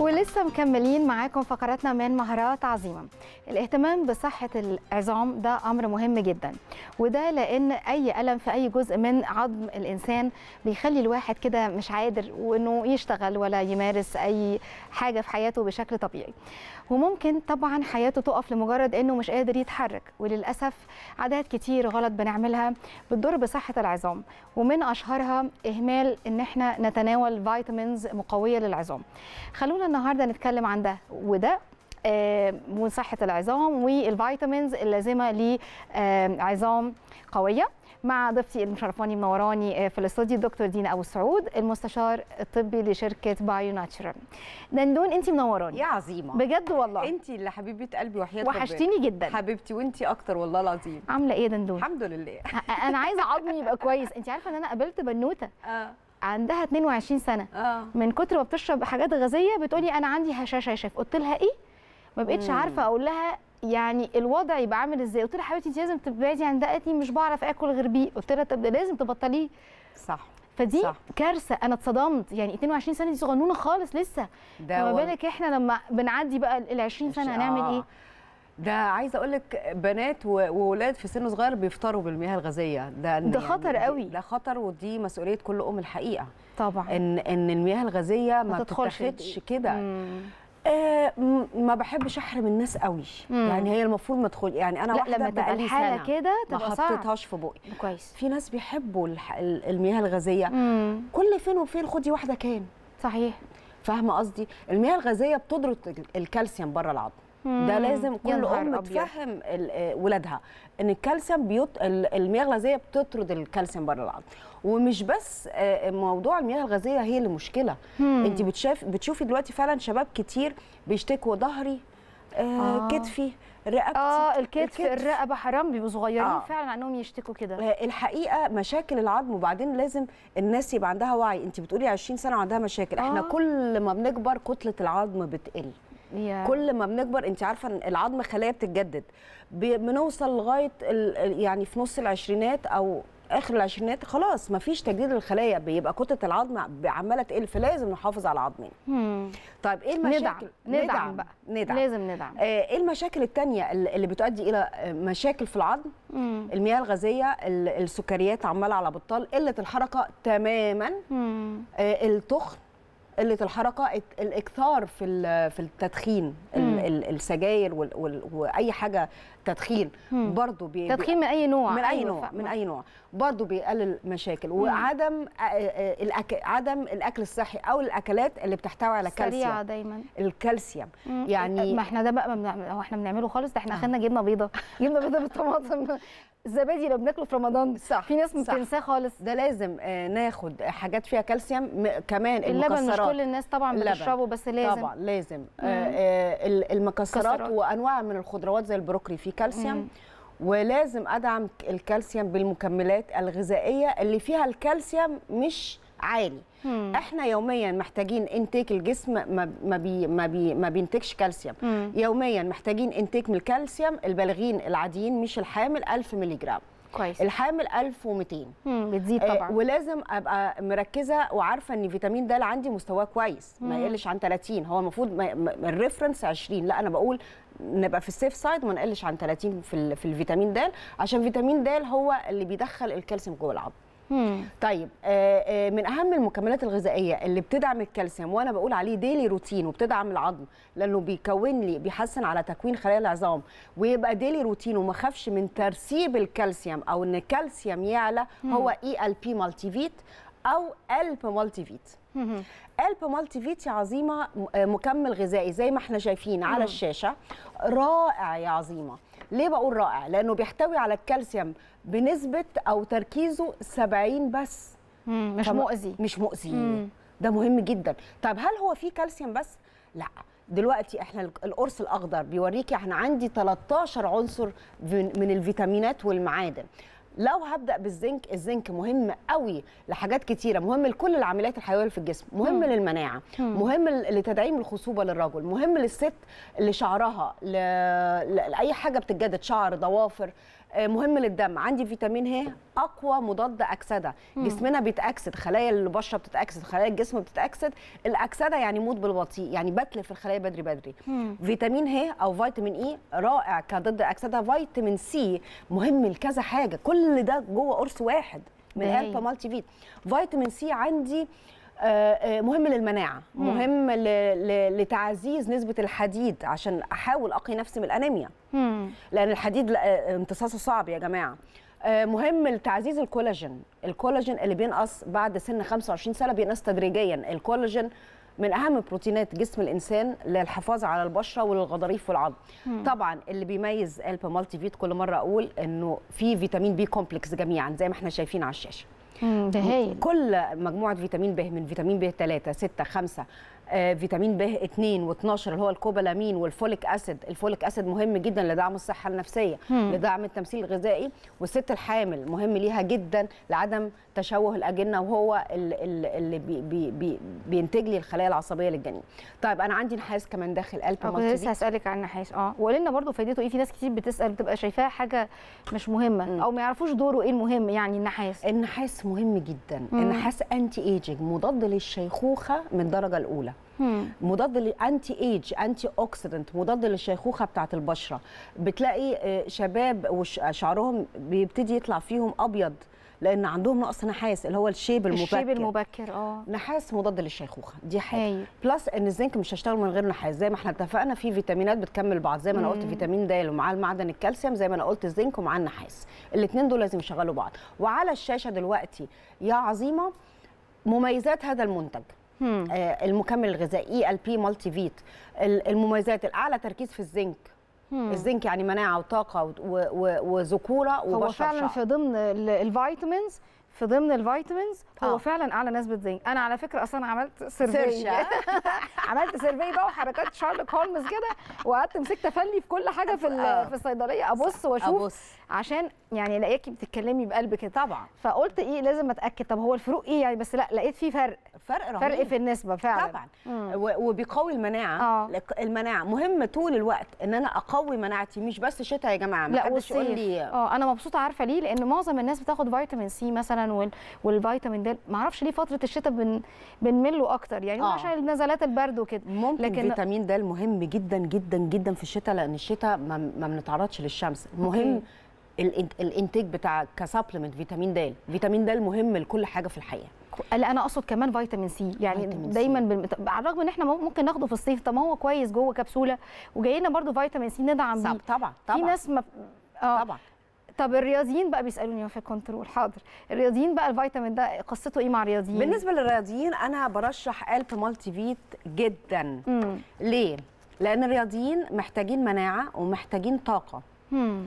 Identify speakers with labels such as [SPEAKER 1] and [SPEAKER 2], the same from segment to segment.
[SPEAKER 1] ولسه مكملين معاكم فقراتنا من مهارات عظيمة الاهتمام بصحة العظام ده أمر مهم جدا وده لأن أي ألم في أي جزء من عظم الإنسان بيخلي الواحد كده مش قادر وإنه يشتغل ولا يمارس أي حاجة في حياته بشكل طبيعي وممكن طبعا حياته تقف لمجرد انه مش قادر يتحرك وللاسف عادات كتير غلط بنعملها بتضر بصحه العظام ومن اشهرها اهمال ان احنا نتناول فيتامينز مقويه للعظام خلونا النهارده نتكلم عن ده وده آه، وصحه العظام والفيتامينز اللازمه لعظام قويه مع ضيفتي المشرفاني منوراني في الاستوديو الدكتور دينا ابو السعود المستشار الطبي لشركه بايو ناتشرال دندون انت منوراني
[SPEAKER 2] يا عظيمه
[SPEAKER 1] بجد والله
[SPEAKER 2] انت اللي حبيبه قلبي وحياه ربنا.
[SPEAKER 1] وحشتيني جدا
[SPEAKER 2] حبيبتي وانت اكتر والله العظيم
[SPEAKER 1] عامله ايه يا دندون
[SPEAKER 2] الحمد لله
[SPEAKER 1] انا عايزه عظمي يبقى كويس انت عارفه ان انا قابلت بنوته
[SPEAKER 2] اه
[SPEAKER 1] عندها 22 سنه
[SPEAKER 2] اه
[SPEAKER 1] من كتر ما بتشرب حاجات غازيه بتقولي انا عندي هشاشه يا شيف قلت لها ايه ما بقتش
[SPEAKER 2] مم.
[SPEAKER 1] عارفه اقول لها يعني الوضع يبقى عامل ازاي قلت لها حبيبتي انت لازم تبعدي عن دقتي مش بعرف اكل غير بيه قلت لها طب ده لازم تبطليه
[SPEAKER 2] صح
[SPEAKER 1] فدي
[SPEAKER 2] صح.
[SPEAKER 1] كارثه انا اتصدمت يعني 22 سنه دي صغنونه خالص لسه
[SPEAKER 2] ده
[SPEAKER 1] فما
[SPEAKER 2] وال-
[SPEAKER 1] بالك احنا لما بنعدي بقى ال 20 سنه هنعمل
[SPEAKER 2] آه.
[SPEAKER 1] ايه
[SPEAKER 2] ده عايزه اقول لك بنات و- وولاد في سن صغير بيفطروا بالمياه الغازيه ده
[SPEAKER 1] ده خطر
[SPEAKER 2] دي-
[SPEAKER 1] قوي.
[SPEAKER 2] ده خطر ودي مسؤوليه كل ام الحقيقه
[SPEAKER 1] طبعا
[SPEAKER 2] ان ان المياه الغازيه ما,
[SPEAKER 1] ما تدخلش
[SPEAKER 2] تتاخدش
[SPEAKER 1] الدقيق.
[SPEAKER 2] كده
[SPEAKER 1] مم.
[SPEAKER 2] آه م- ما بحبش احرم الناس قوي
[SPEAKER 1] مم.
[SPEAKER 2] يعني هي المفروض ما تدخل يعني انا
[SPEAKER 1] لا
[SPEAKER 2] واحده
[SPEAKER 1] لما تبقى
[SPEAKER 2] بقالي
[SPEAKER 1] الحاله
[SPEAKER 2] سنه
[SPEAKER 1] كده
[SPEAKER 2] ما
[SPEAKER 1] تبقى صعب
[SPEAKER 2] حطيتهاش في بقي
[SPEAKER 1] كويس
[SPEAKER 2] في ناس بيحبوا الح- ال- المياه الغازيه
[SPEAKER 1] مم.
[SPEAKER 2] كل فين وفين خدي واحده كان
[SPEAKER 1] صحيح
[SPEAKER 2] فاهمه قصدي المياه الغازيه بتضرب ال- الكالسيوم بره العظم ده
[SPEAKER 1] مم.
[SPEAKER 2] لازم
[SPEAKER 1] يا
[SPEAKER 2] كل
[SPEAKER 1] نهار
[SPEAKER 2] ام
[SPEAKER 1] أبيض.
[SPEAKER 2] تفهم ال- آه، ولادها ان الكالسيوم بيط... ال- المياه الغازيه بتطرد الكالسيوم بره العظم ومش بس آه، موضوع المياه الغازيه هي اللي مشكله
[SPEAKER 1] مم.
[SPEAKER 2] انت بتشاف بتشوفي دلوقتي فعلا شباب كتير بيشتكوا ظهري آه
[SPEAKER 1] آه.
[SPEAKER 2] كتفي رقبتي
[SPEAKER 1] اه الكتف الرقبه حرام بيبقوا صغيرين
[SPEAKER 2] آه.
[SPEAKER 1] فعلا عنهم يشتكوا كده
[SPEAKER 2] آه، الحقيقه مشاكل العظم وبعدين لازم الناس يبقى عندها وعي انت بتقولي 20 سنه وعندها مشاكل احنا
[SPEAKER 1] آه.
[SPEAKER 2] كل ما بنكبر كتله العظم بتقل
[SPEAKER 1] يا.
[SPEAKER 2] كل ما بنكبر انت عارفه ان العظم خلايا بتتجدد ب- بنوصل لغايه ال- ال- يعني في نص العشرينات او اخر العشرينات خلاص ما فيش تجديد للخلايا بيبقى كتله العظم ب- عماله تقل فلازم نحافظ على العظمين
[SPEAKER 1] مم.
[SPEAKER 2] طيب ايه
[SPEAKER 1] ندعم
[SPEAKER 2] المشاكل
[SPEAKER 1] ندعم بقى
[SPEAKER 2] ندعم
[SPEAKER 1] لازم ندعم
[SPEAKER 2] آه، ايه المشاكل التانية اللي اللي بتؤدي الى آه، مشاكل في العظم
[SPEAKER 1] مم.
[SPEAKER 2] المياه الغازيه ال- السكريات عماله على بطال قله الحركه تماما
[SPEAKER 1] مم.
[SPEAKER 2] آه، التخن قله الحركه الت- الاكثار في ال- في التدخين ال-
[SPEAKER 1] مم.
[SPEAKER 2] ال- السجاير وال- وال- واي حاجه تدخين
[SPEAKER 1] مم.
[SPEAKER 2] برضو بي بي-
[SPEAKER 1] تدخين من اي نوع
[SPEAKER 2] من اي
[SPEAKER 1] أيوة،
[SPEAKER 2] نوع
[SPEAKER 1] فاهمة.
[SPEAKER 2] من اي نوع برضو بيقلل مشاكل وعدم آه، آه، الأك... عدم الاكل الصحي او الاكلات اللي بتحتوي على
[SPEAKER 1] سريعه
[SPEAKER 2] كالسيوم
[SPEAKER 1] دايما
[SPEAKER 2] الكالسيوم
[SPEAKER 1] مم.
[SPEAKER 2] يعني
[SPEAKER 1] ما احنا ده بقى ما بنعمل هو احنا بنعمله خالص ده احنا اخدنا جبنه بيضه جبنه بيضه بالطماطم الزبادي اللي بناكله في رمضان
[SPEAKER 2] صح
[SPEAKER 1] في ناس
[SPEAKER 2] صح.
[SPEAKER 1] بتنساه خالص
[SPEAKER 2] ده لازم آه، ناخد حاجات فيها كالسيوم م- كمان
[SPEAKER 1] اللبن مش
[SPEAKER 2] المكسرات
[SPEAKER 1] كل الناس طبعا
[SPEAKER 2] اللبن.
[SPEAKER 1] بتشربه بس لازم
[SPEAKER 2] طبعا لازم آه، آه، ال- المكسرات
[SPEAKER 1] مكسرات.
[SPEAKER 2] وانواع من الخضروات زي البروكلي فيه
[SPEAKER 1] مم.
[SPEAKER 2] كالسيوم ولازم ادعم ك- الكالسيوم بالمكملات الغذائيه اللي فيها الكالسيوم مش عالي
[SPEAKER 1] مم.
[SPEAKER 2] احنا يوميا محتاجين انتيك الجسم ما ما بي ما, بي ما بينتجش كالسيوم
[SPEAKER 1] مم.
[SPEAKER 2] يوميا محتاجين انتيك من الكالسيوم البالغين العاديين مش الحامل 1000 مللي جرام
[SPEAKER 1] كويس
[SPEAKER 2] الحامل 1200
[SPEAKER 1] مم. بتزيد
[SPEAKER 2] آه،
[SPEAKER 1] طبعا
[SPEAKER 2] ولازم ابقى مركزه وعارفه ان فيتامين د عندي مستواه كويس ما
[SPEAKER 1] مم.
[SPEAKER 2] يقلش عن 30 هو المفروض ما- ما- الريفرنس 20 لا انا بقول نبقى في السيف سايد وما نقلش عن 30 في ال- في الفيتامين د عشان فيتامين د هو اللي بيدخل الكالسيوم جوه العظم
[SPEAKER 1] مم.
[SPEAKER 2] طيب آه، آه، من اهم المكملات الغذائيه اللي بتدعم الكالسيوم وانا بقول عليه ديلي روتين وبتدعم العظم لانه بيكون لي بيحسن على تكوين خلايا العظام ويبقى ديلي روتين وما خافش من ترسيب الكالسيوم او ان الكالسيوم يعلى هو اي ال بي مالتي فيت او الب مالتي فيت
[SPEAKER 1] مم.
[SPEAKER 2] الب مالتي فيت يا عظيمه م- آه، مكمل غذائي زي ما احنا شايفين على الشاشه رائع يا عظيمه ليه بقول رائع لانه بيحتوي على الكالسيوم بنسبه او تركيزه 70 بس
[SPEAKER 1] مم. مش
[SPEAKER 2] طب-
[SPEAKER 1] مؤذي
[SPEAKER 2] مش مؤذي
[SPEAKER 1] مم.
[SPEAKER 2] ده مهم جدا طب هل هو فيه كالسيوم بس لا دلوقتي احنا القرص الاخضر بيوريكي احنا عندي 13 عنصر من من الفيتامينات والمعادن لو هبدا بالزنك الزنك مهم قوي لحاجات كتيره مهم لكل العمليات الحيويه اللي في الجسم مهم
[SPEAKER 1] مم.
[SPEAKER 2] للمناعه
[SPEAKER 1] مم.
[SPEAKER 2] مهم ل- لتدعيم الخصوبه للرجل مهم للست اللي شعرها ل... ل... لاي حاجه بتتجدد شعر ضوافر آه، مهم للدم عندي فيتامين ه اقوى مضاد اكسده جسمنا بيتاكسد خلايا البشره بتتاكسد خلايا الجسم بتتاكسد الاكسده يعني موت بالبطيء يعني بتلف الخلايا بدري بدري
[SPEAKER 1] مم.
[SPEAKER 2] فيتامين ه او فيتامين اي رائع كضد الاكسده فيتامين سي مهم لكذا حاجه كل ده جوه قرص واحد من
[SPEAKER 1] ده هي.
[SPEAKER 2] الفا مالتي فيت فيتامين سي عندي آه، آه، مهم للمناعه
[SPEAKER 1] مم.
[SPEAKER 2] مهم ل- ل- لتعزيز نسبه الحديد عشان احاول اقي نفسي من الانيميا
[SPEAKER 1] مم.
[SPEAKER 2] لان الحديد لا- آه، امتصاصه صعب يا جماعه آه، مهم لتعزيز الكولاجين الكولاجين اللي بينقص بعد سن 25 سنه بينقص تدريجيا الكولاجين من اهم بروتينات جسم الانسان للحفاظ على البشره والغضاريف والعظم طبعا اللي بيميز البا مالتي فيت كل مره اقول انه في فيتامين بي كومبلكس جميعا زي ما احنا شايفين على الشاشه
[SPEAKER 1] مم. ده هايل
[SPEAKER 2] كل مجموعه فيتامين ب من فيتامين ب 3 6 5 آه، فيتامين ب 2 و12 اللي هو الكوبالامين والفوليك اسيد الفوليك اسيد مهم جدا لدعم الصحه النفسيه
[SPEAKER 1] مم.
[SPEAKER 2] لدعم التمثيل الغذائي والست الحامل مهم ليها جدا لعدم تشوه الاجنه وهو ال- ال- اللي بي بي بي بينتج لي الخلايا العصبيه للجنين طيب انا عندي نحاس كمان داخل قلب
[SPEAKER 1] اه كنت لسه هسألك عن النحاس اه وقولي لنا برضه فايدته ايه في ناس كتير بتسأل بتبقى شايفاها حاجة مش مهمة
[SPEAKER 2] مم.
[SPEAKER 1] او ما يعرفوش دوره ايه المهم يعني النحاس
[SPEAKER 2] النحاس مهم جدا
[SPEAKER 1] مم.
[SPEAKER 2] النحاس انتي ايجنج مضاد للشيخوخه من الدرجه الاولى
[SPEAKER 1] مم.
[SPEAKER 2] مضاد للانتي ايج انتي اوكسيدنت مضاد للشيخوخه بتاعه البشره بتلاقي آه، شباب وشعرهم بيبتدي يطلع فيهم ابيض لان عندهم نقص نحاس اللي هو الشيب المبكر
[SPEAKER 1] الشيب المبكر اه
[SPEAKER 2] نحاس مضاد للشيخوخه دي حاجه
[SPEAKER 1] هايل
[SPEAKER 2] بلس ان الزنك مش هيشتغل من غير نحاس زي ما احنا اتفقنا في فيتامينات بتكمل بعض زي ما انا قلت
[SPEAKER 1] مم.
[SPEAKER 2] فيتامين د ومعاه المعدن الكالسيوم زي ما انا قلت الزنك ومعاه النحاس الاثنين دول لازم يشغلوا بعض وعلى الشاشه دلوقتي يا عظيمه مميزات هذا المنتج
[SPEAKER 1] مم.
[SPEAKER 2] آه، المكمل الغذائي ال بي مالتي فيت ال- المميزات الاعلى تركيز في الزنك
[SPEAKER 1] مم.
[SPEAKER 2] الزنك يعني مناعه وطاقه و- و- وذكوره
[SPEAKER 1] هو
[SPEAKER 2] وبشره
[SPEAKER 1] فعلا
[SPEAKER 2] وشعر.
[SPEAKER 1] في ضمن ال- الفيتامينز في ضمن الفيتامينز هو
[SPEAKER 2] آه.
[SPEAKER 1] فعلا اعلى نسبه زنك انا على فكره اصلا عملت سيرفي
[SPEAKER 2] سيرش، آه.
[SPEAKER 1] عملت سيرفي بقى وحركات شارلوك هولمز كده وقعدت مسكت افلي في كل حاجه في ال-
[SPEAKER 2] آه.
[SPEAKER 1] في الصيدليه ابص واشوف
[SPEAKER 2] ابص
[SPEAKER 1] عشان يعني الاقيكي بتتكلمي بقلب كده
[SPEAKER 2] طبعا
[SPEAKER 1] فقلت ايه لازم اتاكد طب هو الفروق ايه يعني بس لا لقيت في فرق
[SPEAKER 2] فرق رهيب
[SPEAKER 1] فرق في النسبه فعلا
[SPEAKER 2] طبعا
[SPEAKER 1] مم.
[SPEAKER 2] و- وبيقوي المناعه
[SPEAKER 1] آه.
[SPEAKER 2] لك- المناعه مهم طول الوقت ان انا اقوي مناعتي مش بس شتاء يا جماعه ما
[SPEAKER 1] لا
[SPEAKER 2] حدش يقول
[SPEAKER 1] والصيف
[SPEAKER 2] لي
[SPEAKER 1] اه انا مبسوطه عارفه ليه لان معظم الناس بتاخد فيتامين سي مثلا وال... والفيتامين د ما اعرفش ليه فتره الشتاء بن... بنمله اكتر يعني هو
[SPEAKER 2] آه.
[SPEAKER 1] عشان نزلات البرد وكده
[SPEAKER 2] ممكن
[SPEAKER 1] لكن-
[SPEAKER 2] لكن فيتامين د مهم جدا جدا جدا في الشتاء لان الشتاء ما, ما بنتعرضش للشمس مهم
[SPEAKER 1] أوكي.
[SPEAKER 2] الإن- الانتاج بتاع كسبلمنت فيتامين د فيتامين د مهم لكل حاجه في الحياه
[SPEAKER 1] لا انا اقصد كمان فيتامين سي يعني
[SPEAKER 2] فيتامين سي.
[SPEAKER 1] دايما بالم... طب على الرغم ان احنا ممكن ناخده في الصيف طب ما هو كويس جوه كبسوله وجاي لنا برضه فيتامين سي ندعم بيه
[SPEAKER 2] صح طبعا طبعا
[SPEAKER 1] في ناس ما اه
[SPEAKER 2] طبعا
[SPEAKER 1] طب الرياضيين بقى بيسالوني في الكنترول حاضر الرياضيين بقى الفيتامين ده قصته ايه مع الرياضيين
[SPEAKER 2] بالنسبه للرياضيين انا برشح الب مالتي فيت جدا
[SPEAKER 1] امم
[SPEAKER 2] ليه لان الرياضيين محتاجين مناعه ومحتاجين طاقه
[SPEAKER 1] امم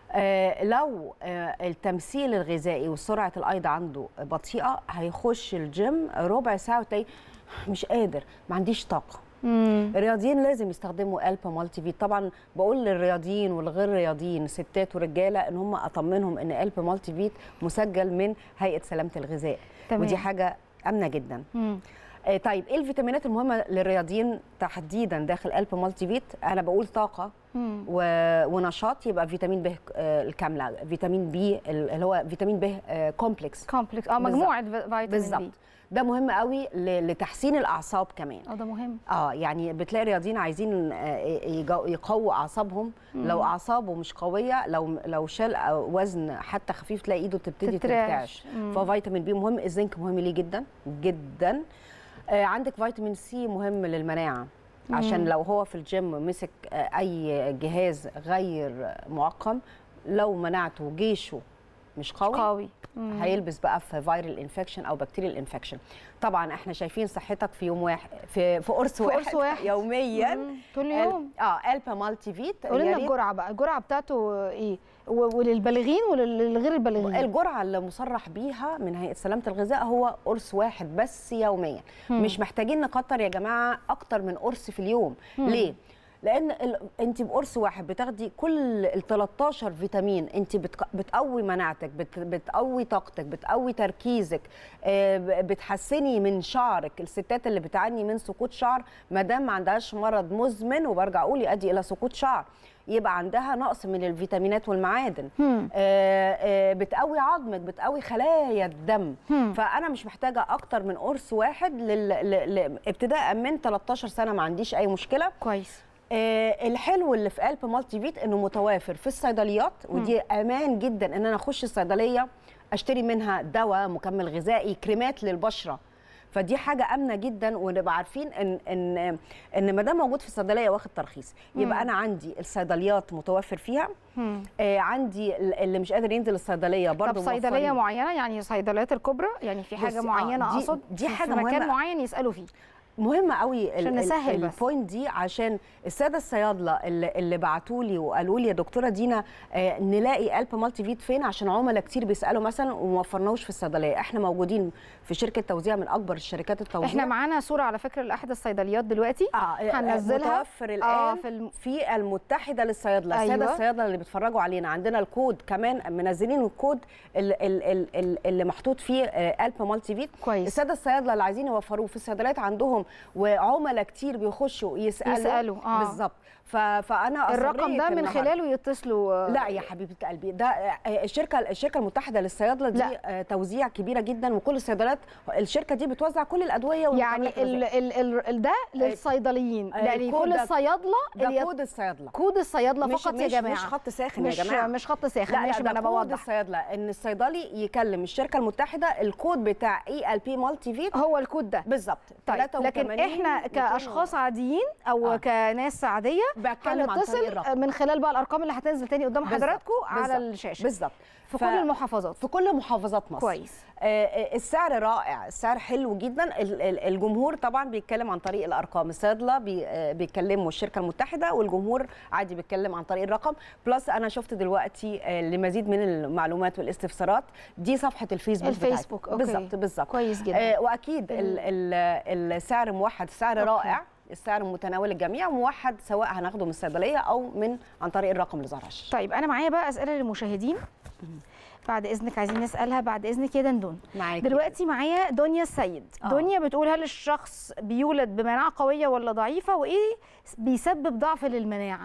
[SPEAKER 2] آه لو آه التمثيل الغذائي وسرعه الايض عنده بطيئه هيخش الجيم ربع ساعه وتلاقيه مش قادر ما عنديش طاقه
[SPEAKER 1] امم
[SPEAKER 2] الرياضيين لازم يستخدموا البا مالتي فيت طبعا بقول للرياضيين والغير رياضيين ستات ورجاله ان هم اطمنهم ان البا مالتي فيت مسجل من هيئه سلامه الغذاء
[SPEAKER 1] تمام.
[SPEAKER 2] ودي حاجه امنه جدا
[SPEAKER 1] امم
[SPEAKER 2] آه، طيب ايه الفيتامينات المهمه للرياضيين تحديدا داخل البا مالتي فيت انا بقول طاقه
[SPEAKER 1] امم
[SPEAKER 2] و... ونشاط يبقى فيتامين ب آه، الكامله فيتامين بي اللي هو فيتامين ب آه، كومبلكس
[SPEAKER 1] كومبلكس اه
[SPEAKER 2] بالظبط.
[SPEAKER 1] مجموعه في- فيتامين
[SPEAKER 2] بالظبط
[SPEAKER 1] بي
[SPEAKER 2] ده مهم قوي ل... لتحسين الاعصاب كمان
[SPEAKER 1] اه ده مهم
[SPEAKER 2] اه يعني بتلاقي رياضيين عايزين آه، يجو- يقووا اعصابهم لو اعصابه مش قويه لو لو شال وزن حتى خفيف تلاقي ايده تبتدي
[SPEAKER 1] تترعش.
[SPEAKER 2] ترتعش
[SPEAKER 1] مم.
[SPEAKER 2] ففيتامين بي مهم الزنك مهم ليه جدا جدا آه، عندك فيتامين سي مهم للمناعه عشان لو هو في الجيم مسك آه، اي جهاز غير معقم لو مناعته جيشه مش قوي
[SPEAKER 1] قوي مم.
[SPEAKER 2] هيلبس بقى في فيرال انفكشن او بكتيريال انفكشن طبعا احنا شايفين صحتك في يوم واحد في في قرص
[SPEAKER 1] في
[SPEAKER 2] واحد,
[SPEAKER 1] قرص واحد.
[SPEAKER 2] يوميا
[SPEAKER 1] مم. كل يوم
[SPEAKER 2] ال- اه البا مالتي فيت
[SPEAKER 1] قولي
[SPEAKER 2] يا
[SPEAKER 1] لنا
[SPEAKER 2] ريت
[SPEAKER 1] الجرعه بقى الجرعه بتاعته ايه و- وللبالغين وللغير البالغين
[SPEAKER 2] الجرعه اللي مصرح بيها من هيئه سلامه الغذاء هو قرص واحد بس يوميا
[SPEAKER 1] مم.
[SPEAKER 2] مش محتاجين نكتر يا جماعه اكتر من قرص في اليوم
[SPEAKER 1] مم.
[SPEAKER 2] ليه لان ال... انت بقرص واحد بتاخدي كل ال 13 فيتامين انت بتق... بتقوي مناعتك بت... بتقوي طاقتك بتقوي تركيزك آه، ب- بتحسني من شعرك الستات اللي بتعاني من سقوط شعر ما دام ما عندهاش مرض مزمن وبرجع اقول يؤدي الى سقوط شعر يبقى عندها نقص من الفيتامينات والمعادن
[SPEAKER 1] هم.
[SPEAKER 2] آه، آه، بتقوي عظمك بتقوي خلايا الدم
[SPEAKER 1] هم.
[SPEAKER 2] فانا مش محتاجه اكتر من قرص واحد لل... ل... ل... ابتداء من 13 سنه ما عنديش اي مشكله
[SPEAKER 1] كويس
[SPEAKER 2] آه، الحلو اللي في قلب مالتي فيت انه متوافر في الصيدليات ودي امان جدا ان انا اخش الصيدليه اشتري منها دواء مكمل غذائي كريمات للبشره فدي حاجه امنه جدا ونبقى عارفين ان ان ان ما دام موجود في الصيدليه واخد ترخيص يبقى انا عندي الصيدليات متوفر فيها
[SPEAKER 1] هم.
[SPEAKER 2] آه عندي ال- اللي مش قادر ينزل الصيدليه
[SPEAKER 1] طب
[SPEAKER 2] برضه
[SPEAKER 1] صيدليه
[SPEAKER 2] موفرين.
[SPEAKER 1] معينه يعني صيدليات الكبرى يعني في حاجه
[SPEAKER 2] بصي، آه،
[SPEAKER 1] معينه
[SPEAKER 2] دي-
[SPEAKER 1] اقصد
[SPEAKER 2] دي
[SPEAKER 1] في-
[SPEAKER 2] حاجة
[SPEAKER 1] في مكان
[SPEAKER 2] مهمة.
[SPEAKER 1] معين يسالوا فيه
[SPEAKER 2] مهمة قوي
[SPEAKER 1] عشان نسهل بس.
[SPEAKER 2] البوينت دي عشان الساده الصيادله اللي, اللي بعتوا لي وقالوا لي يا دكتوره دينا آه نلاقي قلب مالتي فيت فين عشان عملاء كتير بيسالوا مثلا وما وفرناهوش في الصيدليه احنا موجودين في شركه توزيع من اكبر الشركات التوزيع
[SPEAKER 1] احنا معانا صوره على فكره لاحد الصيدليات دلوقتي
[SPEAKER 2] اه
[SPEAKER 1] هننزلها.
[SPEAKER 2] متوفر الان
[SPEAKER 1] آه،
[SPEAKER 2] آه
[SPEAKER 1] في
[SPEAKER 2] في,
[SPEAKER 1] الم-
[SPEAKER 2] في المتحده للصيادله الساده
[SPEAKER 1] أيوة.
[SPEAKER 2] الصيادله اللي بيتفرجوا علينا عندنا الكود كمان منزلين الكود ال- ال- ال- ال- اللي محطوط فيه آه قلب مالتي فيت
[SPEAKER 1] كويس
[SPEAKER 2] الساده الصيادله اللي عايزين يوفروه في الصيدليات عندهم وعملاء كتير بيخشوا يسالوا
[SPEAKER 1] يسألوا، آه.
[SPEAKER 2] بالظبط ف... فانا
[SPEAKER 1] الرقم ده
[SPEAKER 2] أصريت
[SPEAKER 1] من
[SPEAKER 2] النهاردة.
[SPEAKER 1] خلاله يتصلوا آه،
[SPEAKER 2] لا يا حبيبه قلبي ده آه، الشركه الشركه المتحده للصيادله دي
[SPEAKER 1] لا.
[SPEAKER 2] آه، توزيع كبيره جدا وكل الصيدليات الشركه دي بتوزع كل الادويه
[SPEAKER 1] يعني
[SPEAKER 2] والمكملات
[SPEAKER 1] ال
[SPEAKER 2] الغذائية.
[SPEAKER 1] ال ال ده للصيدليين
[SPEAKER 2] آه،
[SPEAKER 1] يعني
[SPEAKER 2] الكود
[SPEAKER 1] كل
[SPEAKER 2] ده-
[SPEAKER 1] الصيادله
[SPEAKER 2] ده
[SPEAKER 1] اللي
[SPEAKER 2] كود الصيادله
[SPEAKER 1] كود الصيادله
[SPEAKER 2] مش
[SPEAKER 1] فقط يا
[SPEAKER 2] مش
[SPEAKER 1] جماعه
[SPEAKER 2] مش خط ساخن
[SPEAKER 1] مش
[SPEAKER 2] يا جماعه
[SPEAKER 1] مش خط ساخن
[SPEAKER 2] لا
[SPEAKER 1] ماشي
[SPEAKER 2] لا
[SPEAKER 1] ما
[SPEAKER 2] ده
[SPEAKER 1] انا
[SPEAKER 2] كود
[SPEAKER 1] بوضح
[SPEAKER 2] الصيادله ان الصيدلي يكلم الشركه المتحده الكود بتاع اي ال بي مالتي فيت
[SPEAKER 1] هو الكود ده
[SPEAKER 2] بالظبط
[SPEAKER 1] طيب
[SPEAKER 2] 83
[SPEAKER 1] لكن احنا
[SPEAKER 2] 200
[SPEAKER 1] كاشخاص عاديين او
[SPEAKER 2] آه.
[SPEAKER 1] كناس عاديه
[SPEAKER 2] بتكلم عن طريق
[SPEAKER 1] هنتصل
[SPEAKER 2] الرقم
[SPEAKER 1] من خلال بقى الارقام اللي هتنزل تاني قدام
[SPEAKER 2] بالظبط،
[SPEAKER 1] حضراتكم على
[SPEAKER 2] بالظبط،
[SPEAKER 1] الشاشه
[SPEAKER 2] بالظبط
[SPEAKER 1] في
[SPEAKER 2] ف-
[SPEAKER 1] كل المحافظات
[SPEAKER 2] في كل محافظات مصر
[SPEAKER 1] كويس
[SPEAKER 2] آه، آه، السعر رائع السعر حلو جدا ال- ال- الجمهور طبعا بيتكلم عن طريق الارقام الصيادله بي- آه، بيتكلموا الشركه المتحده والجمهور عادي بيتكلم عن طريق الرقم بلس انا شفت دلوقتي آه، لمزيد من المعلومات والاستفسارات دي صفحه الفيسبوك بتاعتي.
[SPEAKER 1] الفيسبوك، أوكي.
[SPEAKER 2] بالظبط بالظبط
[SPEAKER 1] كويس جدا
[SPEAKER 2] آه، واكيد ال- ال- السعر موحد السعر
[SPEAKER 1] أوكي.
[SPEAKER 2] رائع السعر متناول الجميع موحد سواء هناخده من الصيدليه او من عن طريق الرقم اللي ظهر على الشاشة.
[SPEAKER 1] طيب انا معايا بقى اسئله للمشاهدين بعد اذنك عايزين نسالها بعد اذنك يا دندون
[SPEAKER 2] معاكي
[SPEAKER 1] دلوقتي معايا دنيا السيد
[SPEAKER 2] آه.
[SPEAKER 1] دنيا بتقول هل الشخص بيولد بمناعه قويه ولا ضعيفه وايه بيسبب ضعف للمناعه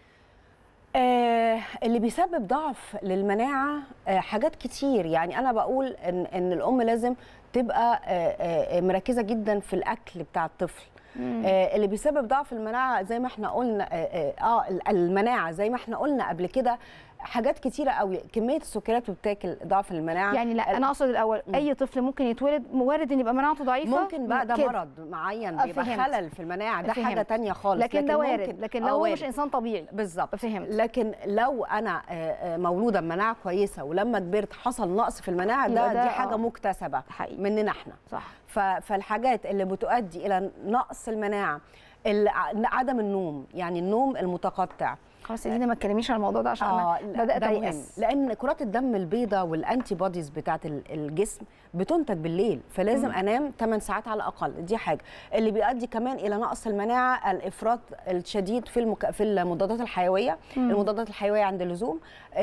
[SPEAKER 2] آه اللي بيسبب ضعف للمناعه آه حاجات كتير يعني انا بقول ان ان الام لازم تبقى آه آه مركزه جدا في الاكل بتاع الطفل آه اللي بيسبب ضعف المناعه زي ما احنا قلنا اه, آه, آه المناعه زي ما احنا قلنا قبل كده حاجات كتيره قوي كميه السكريات بتاكل ضعف المناعه
[SPEAKER 1] يعني لا انا اقصد الاول اي طفل ممكن يتولد وارد ان يبقى مناعته ضعيفه
[SPEAKER 2] ممكن بقى ده
[SPEAKER 1] كده.
[SPEAKER 2] مرض معين
[SPEAKER 1] آه،
[SPEAKER 2] بيبقى
[SPEAKER 1] فهمت.
[SPEAKER 2] خلل في المناعه ده حاجه
[SPEAKER 1] فهمت.
[SPEAKER 2] تانية خالص
[SPEAKER 1] لكن ده وارد
[SPEAKER 2] ممكن-
[SPEAKER 1] لكن
[SPEAKER 2] آه،
[SPEAKER 1] لو هو
[SPEAKER 2] وارد.
[SPEAKER 1] مش انسان طبيعي
[SPEAKER 2] بالظبط
[SPEAKER 1] فهمت.
[SPEAKER 2] لكن لو انا آه، آه، مولوده بمناعه كويسه ولما كبرت حصل نقص في المناعه
[SPEAKER 1] يبقى
[SPEAKER 2] ده,
[SPEAKER 1] ده
[SPEAKER 2] دي حاجه
[SPEAKER 1] آه.
[SPEAKER 2] مكتسبه
[SPEAKER 1] حقيقي.
[SPEAKER 2] مننا احنا
[SPEAKER 1] صح
[SPEAKER 2] ف- فالحاجات اللي بتؤدي الى نقص المناعه ال- عدم النوم يعني النوم المتقطع
[SPEAKER 1] خلاص يا دينا ما تكلميش عن الموضوع ده عشان
[SPEAKER 2] اه
[SPEAKER 1] انا
[SPEAKER 2] لا،
[SPEAKER 1] بدات
[SPEAKER 2] ده مهم.
[SPEAKER 1] ايأس
[SPEAKER 2] لان كرات الدم البيضاء والانتي بوديز بتاعت ال- الجسم بتنتج بالليل فلازم انام 8 ساعات على الاقل دي حاجه اللي بيؤدي كمان الى نقص المناعه الافراط الشديد في المك... في المضادات الحيويه
[SPEAKER 1] مم.
[SPEAKER 2] المضادات الحيويه عند اللزوم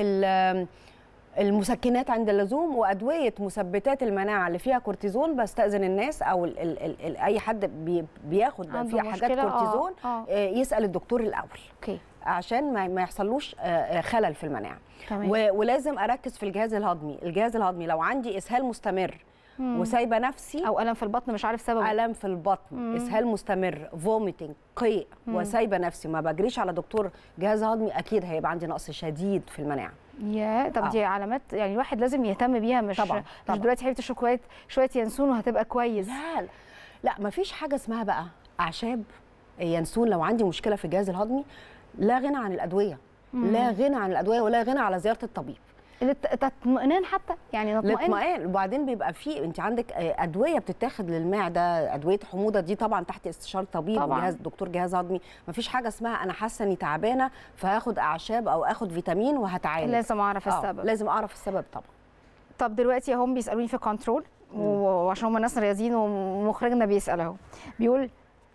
[SPEAKER 2] ال- المسكنات عند اللزوم وادويه مثبتات المناعه اللي فيها كورتيزون بستاذن الناس او ال ال ال ال اي حد بي بياخد
[SPEAKER 1] عنده
[SPEAKER 2] فيها حاجات
[SPEAKER 1] مشكلة، آه،
[SPEAKER 2] كورتيزون
[SPEAKER 1] آه.
[SPEAKER 2] آه، يسال الدكتور الاول
[SPEAKER 1] اوكي
[SPEAKER 2] عشان ما ما يحصلوش آه، آه، خلل في المناعه
[SPEAKER 1] تمام
[SPEAKER 2] و- ولازم اركز في الجهاز الهضمي الجهاز الهضمي لو عندي اسهال مستمر
[SPEAKER 1] مم.
[SPEAKER 2] وسايبه نفسي
[SPEAKER 1] او الم في البطن مش عارف سببه
[SPEAKER 2] الم في البطن
[SPEAKER 1] مم.
[SPEAKER 2] اسهال مستمر فوميتنج قيء
[SPEAKER 1] مم.
[SPEAKER 2] وسايبه نفسي ما بجريش على دكتور جهاز هضمي اكيد هيبقى عندي نقص شديد في المناعه
[SPEAKER 1] يا طب
[SPEAKER 2] آه.
[SPEAKER 1] دي علامات يعني الواحد لازم يهتم بيها مش
[SPEAKER 2] طبعاً،
[SPEAKER 1] مش
[SPEAKER 2] طبعاً.
[SPEAKER 1] دلوقتي حبيبتي تشرب شويه شويه ينسون وهتبقى كويس
[SPEAKER 2] لا لا لا ما فيش حاجه اسمها بقى اعشاب ينسون لو عندي مشكله في الجهاز الهضمي لا غنى عن الادويه لا غنى عن الادويه ولا غنى على زياره الطبيب
[SPEAKER 1] للت- تطمئنان حتى يعني نطمئن
[SPEAKER 2] الاطمئنان وبعدين بيبقى في انت عندك آه، ادويه بتتاخد للمعده ادويه حموضه دي طبعا تحت استشاره طبيب
[SPEAKER 1] طبعاً.
[SPEAKER 2] وجهاز دكتور جهاز هضمي ما فيش حاجه اسمها انا حاسه اني تعبانه فهاخد اعشاب او اخد فيتامين وهتعالج
[SPEAKER 1] لازم اعرف
[SPEAKER 2] آه،
[SPEAKER 1] السبب
[SPEAKER 2] لازم اعرف السبب طبعا
[SPEAKER 1] طب دلوقتي هم بيسالوني في كنترول وعشان هم ناس رياضيين ومخرجنا بيسال اهو بيقول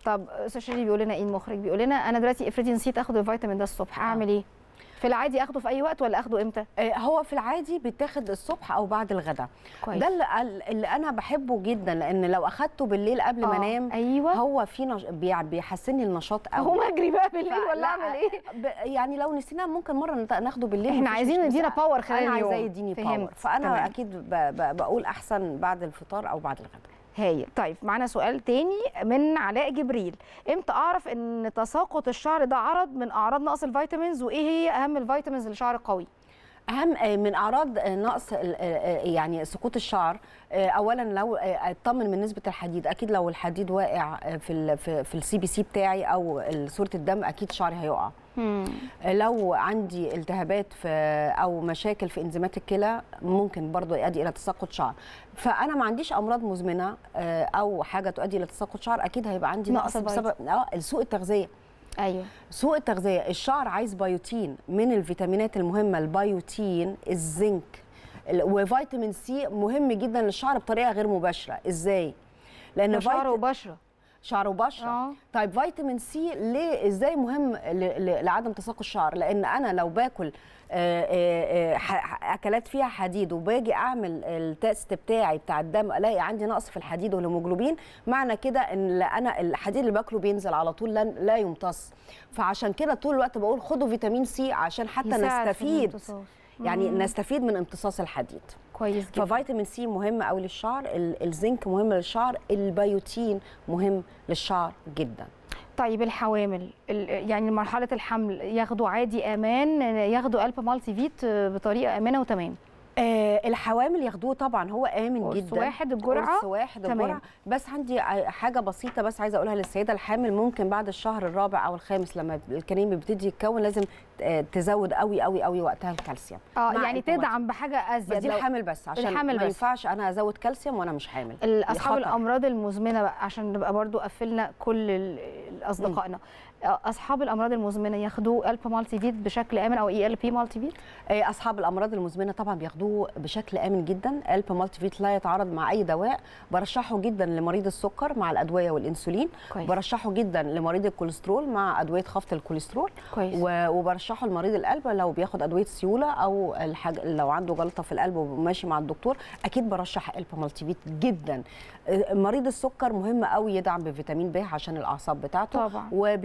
[SPEAKER 1] طب استاذ شيري بيقول لنا ايه المخرج بيقول لنا انا دلوقتي افرضي نسيت اخد الفيتامين ده الصبح اعمل ايه في العادي اخده في اي وقت ولا اخده امتى
[SPEAKER 2] آه، هو في العادي بيتاخد الصبح او بعد الغداء
[SPEAKER 1] كويس
[SPEAKER 2] ده اللي, اللي انا بحبه جدا لان لو اخدته بالليل قبل ما
[SPEAKER 1] آه،
[SPEAKER 2] انام
[SPEAKER 1] ايوه
[SPEAKER 2] هو في نش... بيع- بيحسن لي النشاط قوي
[SPEAKER 1] هقوم اجري بقى بالليل ولا
[SPEAKER 2] فلا،
[SPEAKER 1] اعمل ايه
[SPEAKER 2] ب... يعني لو نسينا ممكن مره نت- ناخده بالليل
[SPEAKER 1] احنا
[SPEAKER 2] مفيش
[SPEAKER 1] عايزين
[SPEAKER 2] مشكلة.
[SPEAKER 1] ندينا
[SPEAKER 2] بس
[SPEAKER 1] باور خلال
[SPEAKER 2] انا
[SPEAKER 1] اليوم
[SPEAKER 2] عايزاه يديني
[SPEAKER 1] فهمت.
[SPEAKER 2] باور فانا
[SPEAKER 1] تمام.
[SPEAKER 2] اكيد ب... ب... بقول احسن بعد الفطار او بعد الغداء
[SPEAKER 1] هايل طيب معانا سؤال تاني من علاء جبريل امتى اعرف ان تساقط الشعر ده عرض من اعراض نقص الفيتامينز وايه هي اهم الفيتامينز للشعر القوي
[SPEAKER 2] اهم آه، من اعراض آه، نقص ال- آه، آه، يعني سقوط الشعر آه، اولا لو آه، اطمن من نسبه الحديد اكيد لو الحديد واقع آه، في ال في, في السي بي سي بتاعي او صوره الدم اكيد شعري هيقع آه، لو عندي التهابات في او مشاكل في انزيمات الكلى ممكن برضو يؤدي الى تساقط شعر فانا ما عنديش امراض مزمنه آه، او حاجه تؤدي الى تساقط شعر اكيد هيبقى عندي
[SPEAKER 1] نقص
[SPEAKER 2] نقص بسبب اه سوء التغذيه
[SPEAKER 1] ايوه
[SPEAKER 2] سوء التغذية الشعر عايز بيوتين من الفيتامينات المهمة البيوتين الزنك ال- وفيتامين سي مهم جدا للشعر بطريقة غير مباشرة ازاي؟ لأن
[SPEAKER 1] ده شعر
[SPEAKER 2] فيت-
[SPEAKER 1] وبشره
[SPEAKER 2] شعر وبشرة
[SPEAKER 1] اه
[SPEAKER 2] طيب فيتامين سي ليه ازاي مهم ل- ل- لعدم تساقط الشعر لان انا لو باكل آه، آه، آه، ح- اكلات فيها حديد وباجي اعمل التست بتاعي بتاع الدم الاقي عندي نقص في الحديد والهيموجلوبين معنى كده ان لا انا الحديد اللي باكله بينزل على طول لا, لا يمتص فعشان كده طول الوقت بقول خدوا فيتامين سي عشان حتى
[SPEAKER 1] يساعد في
[SPEAKER 2] نستفيد
[SPEAKER 1] الامتصاص.
[SPEAKER 2] يعني
[SPEAKER 1] مم.
[SPEAKER 2] نستفيد من امتصاص الحديد
[SPEAKER 1] كويس جدا
[SPEAKER 2] ففيتامين سي مهم قوي للشعر ال- الزنك مهم للشعر البيوتين مهم للشعر جدا
[SPEAKER 1] طيب الحوامل ال- يعني مرحله الحمل ياخدوا عادي امان ياخدوا الب مالتي فيت بطريقه امنه وتمام
[SPEAKER 2] آه الحوامل ياخدوه طبعا هو امن
[SPEAKER 1] قرص
[SPEAKER 2] جدا
[SPEAKER 1] واحد الجرعه
[SPEAKER 2] قرص واحد
[SPEAKER 1] تمام.
[SPEAKER 2] الجرعه بس عندي ع- حاجه بسيطه بس عايزه اقولها للسيده الحامل ممكن بعد الشهر الرابع او الخامس لما الكريم بيبتدي يتكون لازم آه، تزود قوي قوي قوي وقتها الكالسيوم
[SPEAKER 1] اه
[SPEAKER 2] مع
[SPEAKER 1] يعني
[SPEAKER 2] البومات.
[SPEAKER 1] تدعم بحاجه
[SPEAKER 2] بس
[SPEAKER 1] ازيد
[SPEAKER 2] دي
[SPEAKER 1] لو-
[SPEAKER 2] الحامل بس عشان
[SPEAKER 1] الحامل
[SPEAKER 2] ما
[SPEAKER 1] بس.
[SPEAKER 2] ينفعش انا ازود كالسيوم وانا مش حامل
[SPEAKER 1] ال-
[SPEAKER 2] دي
[SPEAKER 1] اصحاب
[SPEAKER 2] خطر.
[SPEAKER 1] الامراض المزمنه بقى عشان نبقى برضو قفلنا كل ال- اصدقائنا اصحاب الامراض المزمنه ياخدوا الب مالتي فيت بشكل امن او اي ال بي مالتي فيت
[SPEAKER 2] آه، اصحاب الامراض المزمنه طبعا بياخدوه بشكل امن جدا الب مالتي فيت لا يتعارض مع اي دواء برشحه جدا لمريض السكر مع الادويه والانسولين
[SPEAKER 1] كويس
[SPEAKER 2] برشحه جدا لمريض الكوليسترول مع ادويه خفض الكوليسترول
[SPEAKER 1] كويس
[SPEAKER 2] و- وبرشحه لمريض القلب لو بياخد ادويه سيوله او الحاجة لو عنده جلطه في القلب وماشي مع الدكتور اكيد برشح الب مالتي فيت جدا آه، مريض السكر مهم قوي يدعم بفيتامين ب عشان الاعصاب بتاعته
[SPEAKER 1] طبعا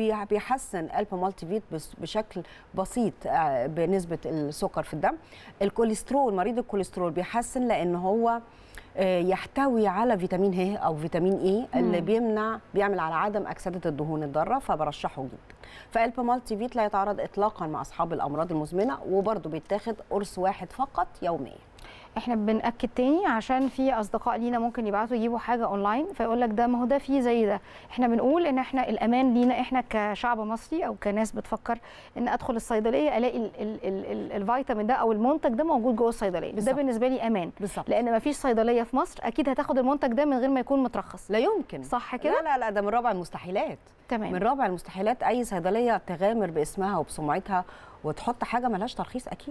[SPEAKER 2] وبيحسن الب مالتي فيت بس- بشكل بسيط آه، بنسبه السكر في الدم الكوليسترول مريض الكوليسترول بيحسن لان هو آه، يحتوي على فيتامين ه او فيتامين اي اللي
[SPEAKER 1] مم.
[SPEAKER 2] بيمنع بيعمل على عدم اكسده الدهون الضاره فبرشحه جدا فالب مالتي فيت لا يتعارض اطلاقا مع اصحاب الامراض المزمنه وبرضه بيتاخد قرص واحد فقط يوميا
[SPEAKER 1] احنا بنأكد تاني عشان في اصدقاء لينا ممكن يبعتوا يجيبوا حاجه اونلاين فيقول لك ده ما هو ده فيه زي ده احنا بنقول ان احنا الامان لينا احنا كشعب مصري او كناس بتفكر ان ادخل الصيدليه الاقي ال ال ال ال الفيتامين ده او المنتج ده موجود جوه الصيدليه ده
[SPEAKER 2] بالظبط.
[SPEAKER 1] بالنسبه لي امان
[SPEAKER 2] بالظبط
[SPEAKER 1] لان ما فيش صيدليه في مصر اكيد هتاخد المنتج ده من غير ما يكون مترخص
[SPEAKER 2] لا يمكن
[SPEAKER 1] صح كده
[SPEAKER 2] لا لا لا ده من رابع المستحيلات
[SPEAKER 1] تمام
[SPEAKER 2] من رابع المستحيلات اي صيدليه تغامر باسمها وبسمعتها وتحط حاجه ملهاش ترخيص اكيد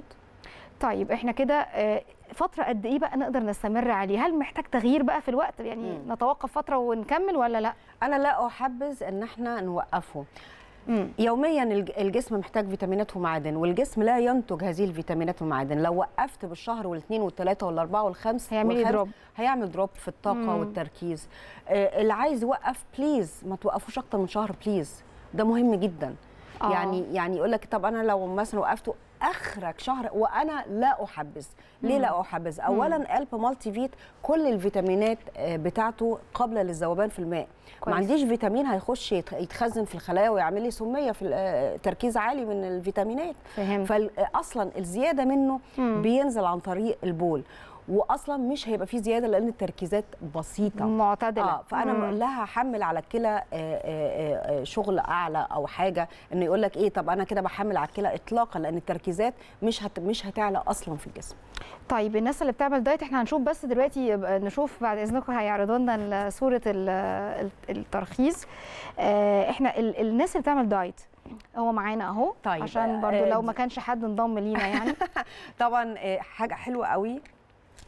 [SPEAKER 1] طيب احنا كده آه، فتره قد ايه بقى نقدر نستمر عليه هل محتاج تغيير بقى في الوقت يعني
[SPEAKER 2] مم.
[SPEAKER 1] نتوقف فتره ونكمل ولا لا
[SPEAKER 2] انا لا احبذ ان احنا نوقفه
[SPEAKER 1] مم.
[SPEAKER 2] يوميا الج- الجسم محتاج فيتامينات ومعادن والجسم لا ينتج هذه الفيتامينات والمعادن لو وقفت بالشهر والاثنين والثلاثه والاربعه والخمس
[SPEAKER 1] هيعمل لي
[SPEAKER 2] والخامس
[SPEAKER 1] دروب
[SPEAKER 2] هيعمل دروب في الطاقه
[SPEAKER 1] مم.
[SPEAKER 2] والتركيز آه، اللي عايز يوقف بليز ما توقفوش اكتر من شهر بليز ده مهم جدا
[SPEAKER 1] آه.
[SPEAKER 2] يعني يعني يقول لك طب انا لو مثلا وقفته اخرك شهر وانا لا احبذ ليه
[SPEAKER 1] مم.
[SPEAKER 2] لا احبذ اولا الب مالتي فيت كل الفيتامينات آه، بتاعته قابله للذوبان في الماء ما
[SPEAKER 1] كويس.
[SPEAKER 2] عنديش فيتامين هيخش يت- يتخزن في الخلايا ويعمل لي سميه في ال- آه، تركيز عالي من الفيتامينات
[SPEAKER 1] فهمت
[SPEAKER 2] فاصلا الزياده منه
[SPEAKER 1] مم.
[SPEAKER 2] بينزل عن طريق البول واصلا مش هيبقى فيه زياده لان التركيزات بسيطه
[SPEAKER 1] معتدله
[SPEAKER 2] اه فانا
[SPEAKER 1] مم.
[SPEAKER 2] لا هحمل على الكلى آه، آه، آه، شغل اعلى او حاجه انه يقول لك ايه طب انا كده بحمل على الكلى اطلاقا لان التركيزات مش هت مش هتعلى اصلا في الجسم
[SPEAKER 1] طيب الناس اللي بتعمل دايت احنا هنشوف بس دلوقتي يبقى نشوف بعد اذنكم هيعرضوا لنا ال- صوره ال- ال- الترخيص آه، احنا ال- الناس اللي بتعمل دايت هو معانا اهو
[SPEAKER 2] طيب،
[SPEAKER 1] عشان برضو
[SPEAKER 2] آه،
[SPEAKER 1] لو
[SPEAKER 2] دي-
[SPEAKER 1] ما كانش حد انضم لينا يعني
[SPEAKER 2] طبعا آه، حاجه حلوه قوي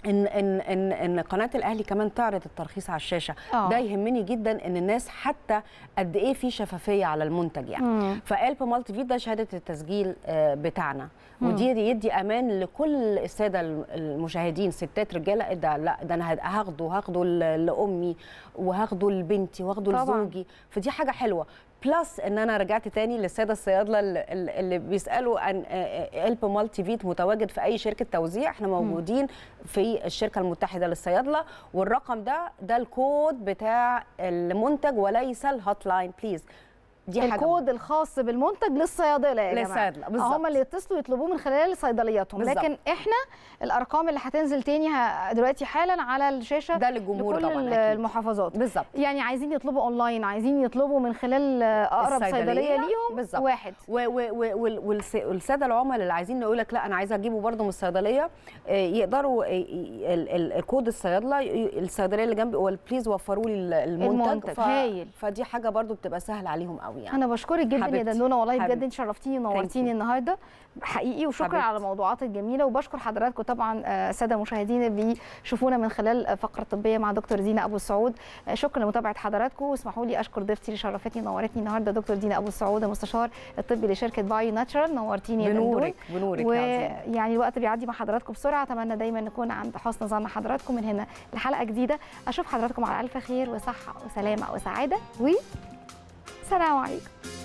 [SPEAKER 2] ان ان ان ان قناه الاهلي كمان تعرض الترخيص على الشاشه
[SPEAKER 1] آه.
[SPEAKER 2] ده يهمني جدا ان الناس حتى قد ايه في شفافيه على المنتج يعني
[SPEAKER 1] مم.
[SPEAKER 2] فالب مالتي فيت ده شهاده التسجيل آه، بتاعنا ودي يدي امان لكل الساده المشاهدين ستات رجاله ده لا ده انا هاخده هاخده ل- لامي وهاخده لبنتي وهاخده
[SPEAKER 1] طبعاً.
[SPEAKER 2] لزوجي فدي حاجه حلوه بلس ان انا رجعت تاني للساده الصيادله اللي, اللي بيسالوا عن الب مالتي فيت متواجد في اي شركه توزيع احنا موجودين في الشركه المتحده للصيادله والرقم ده ده الكود بتاع المنتج وليس الهوت لاين بليز دي حاجه
[SPEAKER 1] الكود الخاص بالمنتج للصيادله يا جماعه
[SPEAKER 2] للصيادلة، بالظبط.
[SPEAKER 1] هم اللي يتصلوا يطلبوه من خلال صيدلياتهم
[SPEAKER 2] بالظبط.
[SPEAKER 1] لكن احنا الارقام اللي هتنزل تاني ه- دلوقتي حالا على الشاشه
[SPEAKER 2] ده للجمهور
[SPEAKER 1] لكل
[SPEAKER 2] طبعاً
[SPEAKER 1] ال-
[SPEAKER 2] أكيد.
[SPEAKER 1] المحافظات
[SPEAKER 2] بالظبط
[SPEAKER 1] يعني عايزين يطلبوا اونلاين عايزين يطلبوا من خلال اقرب
[SPEAKER 2] الصيدلية،
[SPEAKER 1] صيدليه ليهم
[SPEAKER 2] بالظبط.
[SPEAKER 1] واحد
[SPEAKER 2] و- و- و- وال- والس- والساده العملاء اللي عايزين نقول لك لا انا عايزه اجيبه برده من الصيدليه آه، يقدروا آه، ي- ال- ال- الكود الصيادله ي- الصيدليه اللي جنبي هو بليز وفروا لي ال- المنتج,
[SPEAKER 1] المنتج، هايل.
[SPEAKER 2] فدي حاجه برده بتبقى سهله عليهم قوي يعني
[SPEAKER 1] انا بشكرك جدا يا
[SPEAKER 2] حبيبتي،
[SPEAKER 1] دندونه والله بجد
[SPEAKER 2] حبيبتي.
[SPEAKER 1] انت شرفتيني
[SPEAKER 2] Thank
[SPEAKER 1] ونورتيني
[SPEAKER 2] you.
[SPEAKER 1] النهارده حقيقي وشكرا
[SPEAKER 2] حبيبتي.
[SPEAKER 1] على الموضوعات الجميله وبشكر حضراتكم طبعا آه، ساده مشاهدينا بيشوفونا من خلال فقره طبيه مع دكتور دينا ابو السعود آه، شكرا لمتابعه حضراتكم واسمحوا لي اشكر ضيفتي اللي شرفتني ونورتني النهارده دكتور دينا ابو السعود المستشار الطبي لشركه باي ناتشرال نورتيني يا دندون
[SPEAKER 2] بنورك بنورك يا عظيم.
[SPEAKER 1] ويعني الوقت بيعدي مع حضراتكم بسرعه اتمنى دايما نكون عند حسن ظن حضراتكم من هنا لحلقه جديده اشوف حضراتكم على الف خير وصحه وسلامه وسعاده و سلام عليكم